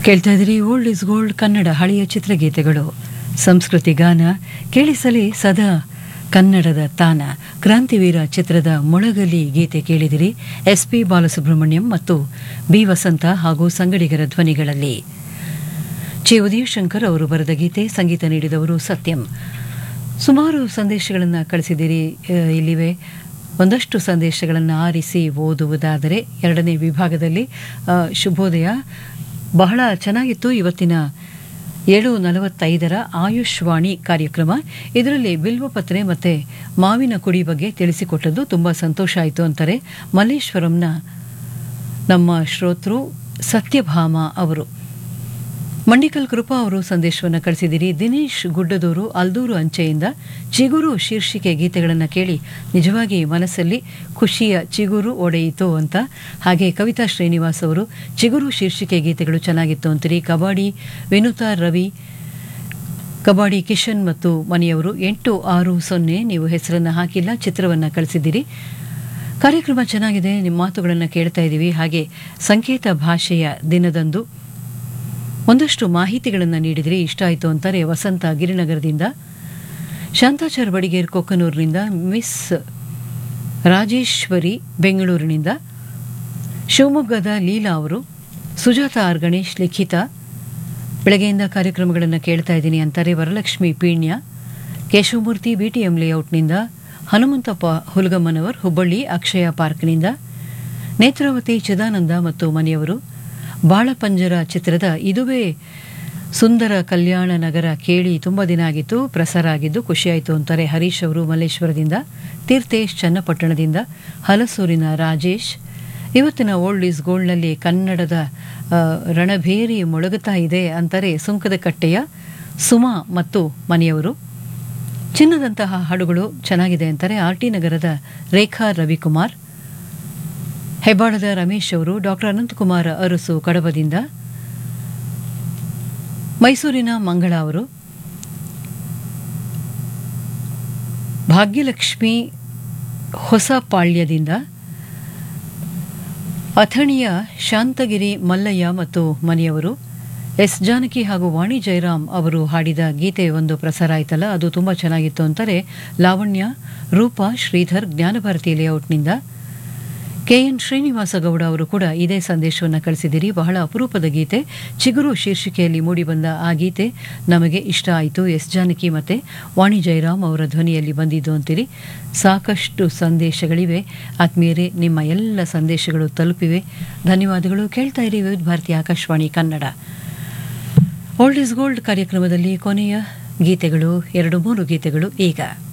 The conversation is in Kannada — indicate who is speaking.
Speaker 1: ಕೇಳ್ತಾ ಇದ್ರಿ ಓಲ್ಡ್ ಇಸ್ ಗೋಲ್ಡ್ ಕನ್ನಡ ಹಳೆಯ ಚಿತ್ರಗೀತೆಗಳು ಸಂಸ್ಕೃತಿ ಗಾನ ಕೇಳಿಸಲಿ ಸದಾ ಕನ್ನಡದ ತಾನ ಕ್ರಾಂತಿವೀರ ಚಿತ್ರದ ಮೊಳಗಲಿ ಗೀತೆ ಕೇಳಿದಿರಿ ಎಸ್ ಪಿ ಬಾಲಸುಬ್ರಹ್ಮಣ್ಯಂ ಮತ್ತು ಬಿ ವಸಂತ ಹಾಗೂ ಸಂಗಡಿಗರ ಧ್ವನಿಗಳಲ್ಲಿ ಚಿ ಉದಯಶಂಕರ್ ಅವರು ಬರೆದ ಗೀತೆ ಸಂಗೀತ ನೀಡಿದವರು ಸತ್ಯಂ ಸುಮಾರು ಸಂದೇಶಗಳನ್ನು ಕಳಿಸಿದ್ದೀರಿ ಆ, ಇಲ್ಲಿವೆ ಒಂದಷ್ಟು ಸಂದೇಶಗಳನ್ನು ಆರಿಸಿ ಓದುವುದಾದರೆ ಎರಡನೇ ವಿಭಾಗದಲ್ಲಿ ಆ, ಶುಭೋದಯ ಬಹಳ ಚೆನ್ನಾಗಿತ್ತು ಇವತ್ತಿನ ಏಳು ನಲವತ್ತೈದರ ಆಯುಷ್ವಾಣಿ ಕಾರ್ಯಕ್ರಮ ಇದರಲ್ಲಿ ಬಿಲ್ವಪತ್ರೆ ಮತ್ತು ಮಾವಿನ ಕುಡಿ ಬಗ್ಗೆ ತಿಳಿಸಿಕೊಟ್ಟದ್ದು ತುಂಬ ಸಂತೋಷ ಆಯಿತು ಅಂತಾರೆ ಮಲ್ಲೇಶ್ವರಂನ ನಮ್ಮ ಶ್ರೋತೃ ಸತ್ಯಭಾಮ ಅವರು ಮಂಡಿಕಲ್ ಕೃಪಾ ಅವರು ಸಂದೇಶವನ್ನು ಕಳಿಸಿದಿರಿ ದಿನೇಶ್ ಗುಡ್ಡದೂರು ಅಲ್ದೂರು ಅಂಚೆಯಿಂದ ಚಿಗುರು ಶೀರ್ಷಿಕೆ ಗೀತೆಗಳನ್ನು ಕೇಳಿ ನಿಜವಾಗಿ ಮನಸ್ಸಲ್ಲಿ ಖುಷಿಯ ಚಿಗುರು ಒಡೆಯಿತು ಅಂತ ಹಾಗೆ ಕವಿತಾ ಶ್ರೀನಿವಾಸ್ ಅವರು ಚಿಗುರು ಶೀರ್ಷಿಕೆ ಗೀತೆಗಳು ಚೆನ್ನಾಗಿತ್ತು ಅಂತೀರಿ ಕಬಡ್ಡಿ ವಿನುತಾ ರವಿ ಕಬಡ್ಡಿ ಕಿಶನ್ ಮತ್ತು ಮನೆಯವರು ಎಂಟು ಆರು ಸೊನ್ನೆ ನೀವು ಹೆಸರನ್ನು ಹಾಕಿಲ್ಲ ಚಿತ್ರವನ್ನು ಕಳಿಸಿದ್ದೀರಿ ಕಾರ್ಯಕ್ರಮ ಚೆನ್ನಾಗಿದೆ ನಿಮ್ಮ ಮಾತುಗಳನ್ನು ಕೇಳ್ತಾ ಇದ್ದೀವಿ ಹಾಗೆ ಸಂಕೇತ ಭಾಷೆಯ ದಿನದಂದು ಒಂದಷ್ಟು ಮಾಹಿತಿಗಳನ್ನು ನೀಡಿದರೆ ಇಷ್ಟ ಆಯಿತು ಅಂತಾರೆ ವಸಂತ ಗಿರಿನಗರದಿಂದ ಶಾಂತಾಚಾರ್ ಬಡಿಗೇರ್ ಕೊಕ್ಕನೂರಿನಿಂದ ಮಿಸ್ ರಾಜೇಶ್ವರಿ ಬೆಂಗಳೂರಿನಿಂದ ಶಿವಮೊಗ್ಗದ ಲೀಲಾ ಅವರು ಸುಜಾತ ಆರ್ ಗಣೇಶ್ ಲಿಖಿತ ಬೆಳಗ್ಗೆಯಿಂದ ಕಾರ್ಯಕ್ರಮಗಳನ್ನು ಕೇಳ್ತಾ ಇದ್ದೀನಿ ಅಂತಾರೆ ವರಲಕ್ಷ್ಮಿ ಪೀಣ್ಯ ಕೇಶವಮೂರ್ತಿ ಬಿಟಿಎಂ ಲೇಔಟ್ನಿಂದ ಹನುಮಂತಪ್ಪ ಹುಲಗಮ್ಮನವರ್ ಹುಬ್ಬಳ್ಳಿ ಅಕ್ಷಯ ಪಾರ್ಕ್ನಿಂದ ನೇತ್ರಾವತಿ ಚಿದಾನಂದ ಮತ್ತು ಮನೆಯವರು ಬಾಳಪಂಜರ ಚಿತ್ರದ ಇದುವೇ ಸುಂದರ ಕಲ್ಯಾಣ ನಗರ ಕೇಳಿ ತುಂಬ ದಿನ ಆಗಿತ್ತು ಪ್ರಸಾರ ಆಗಿದ್ದು ಖುಷಿಯಾಯಿತು ಅಂತಾರೆ ಹರೀಶ್ ಅವರು ಮಲ್ಲೇಶ್ವರದಿಂದ ತೀರ್ಥೇಶ್ ಚನ್ನಪಟ್ಟಣದಿಂದ ಹಲಸೂರಿನ ರಾಜೇಶ್ ಇವತ್ತಿನ ಓಲ್ಡ್ ಈಸ್ ಗೋಲ್ಡ್ನಲ್ಲಿ ಕನ್ನಡದ ಆ, ರಣಭೇರಿ ಮೊಳಗುತ್ತಾ ಇದೆ ಅಂತಾರೆ ಸುಂಕದ ಕಟ್ಟೆಯ ಸುಮಾ ಮತ್ತು ಮನೆಯವರು ಚಿನ್ನದಂತಹ ಹಾಡುಗಳು ಚೆನ್ನಾಗಿದೆ ಅಂತಾರೆ ಆರ್ ಟಿ ನಗರದ ರೇಖಾ ರವಿಕುಮಾರ್ ಹೆಬ್ಬಾಳದ ರಮೇಶ್ ಅವರು ಡಾಕ್ಟರ್ ಅನಂತಕುಮಾರ್ ಅರಸು ಕಡಬದಿಂದ ಮೈಸೂರಿನ ಮಂಗಳ ಅವರು ಭಾಗ್ಯಲಕ್ಷ್ಮಿ ಹೊಸಪಾಳ್ಯದಿಂದ ಅಥಣಿಯ ಶಾಂತಗಿರಿ ಮಲ್ಲಯ್ಯ ಮತ್ತು ಮನೆಯವರು ಎಸ್ ಜಾನಕಿ ಹಾಗೂ ವಾಣಿ ಜಯರಾಮ್ ಅವರು ಹಾಡಿದ ಗೀತೆ ಒಂದು ಪ್ರಸಾರ ಆಯ್ತಲ್ಲ ಅದು ತುಂಬ ಚೆನ್ನಾಗಿತ್ತು ಅಂತಾರೆ ಲಾವಣ್ಯ ರೂಪಾ ಶ್ರೀಧರ್ ಜ್ಞಾನಭಾರತಿ ಲೇಔಟ್ನಿಂದ ಕೆಎನ್ ಶ್ರೀನಿವಾಸ ಗೌಡ ಅವರು ಕೂಡ ಇದೇ ಸಂದೇಶವನ್ನು ಕಳಿಸಿದಿರಿ ಬಹಳ ಅಪರೂಪದ ಗೀತೆ ಚಿಗುರು ಶೀರ್ಷಿಕೆಯಲ್ಲಿ ಮೂಡಿಬಂದ ಆ ಗೀತೆ ನಮಗೆ ಇಷ್ಟ ಆಯಿತು ಎಸ್ ಜಾನಕಿ ಮತ್ತು ವಾಣಿ ಜಯರಾಮ್ ಅವರ ಧ್ವನಿಯಲ್ಲಿ ಬಂದಿದ್ದು ಅಂತೀರಿ ಸಾಕಷ್ಟು ಸಂದೇಶಗಳಿವೆ ಆತ್ಮೀಯರೇ ನಿಮ್ಮ ಎಲ್ಲ ಸಂದೇಶಗಳು ತಲುಪಿವೆ ಧನ್ಯವಾದಗಳು ಕೇಳ್ತಾ ಇರಿ Vividh Bharati Akashvani Kannada old is gold ಕಾರ್ಯಕ್ರಮದಲ್ಲಿ ಕೊನೆಯ ಗೀತೆಗಳು ಎರಡು ಮೂರು ಗೀತೆಗಳು ಈಗ